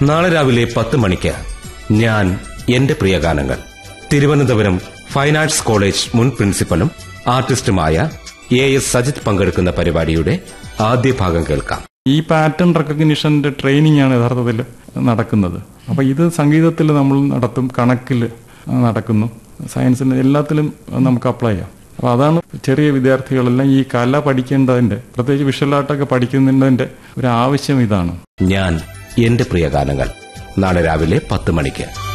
നാളെ രാവിലെ പത്ത് മണിക്ക് ഞാൻ എന്റെ പ്രിയ ഗാനങ്ങൾ തിരുവനന്തപുരം ഫൈൻ ആർട്സ് കോളേജ് മുൻ പ്രിൻസിപ്പലും ആർട്ടിസ്റ്റുമായ എ എസ് സജിത് പങ്കെടുക്കുന്ന പരിപാടിയുടെ ആദ്യ ഭാഗം കേൾക്കാം ഈ പാറ്റേൺ റെക്കഗ്നിഷന്റെ ട്രെയിനിങ് ആണ് യഥാർത്ഥത്തിൽ നടക്കുന്നത് അപ്പൊ ഇത് സംഗീതത്തിൽ നമ്മൾ നടത്തും കണക്കിൽ നടക്കുന്നു സയൻസിന് എല്ലാത്തിലും നമുക്ക് അപ്ലൈ ചെയ്യാം അപ്പൊ അതാണ് ചെറിയ വിദ്യാർത്ഥികളെല്ലാം ഈ കല പഠിക്കേണ്ടതിന്റെ പ്രത്യേകിച്ച് വിഷ്വൽ ആർട്ടൊക്കെ പഠിക്കുന്നതിന്റെ ഒരു ആവശ്യം ഇതാണ് ഞാൻ എന്റെ പ്രിയ ഗാനങ്ങൾ നാളെ രാവിലെ പത്ത് മണിക്ക്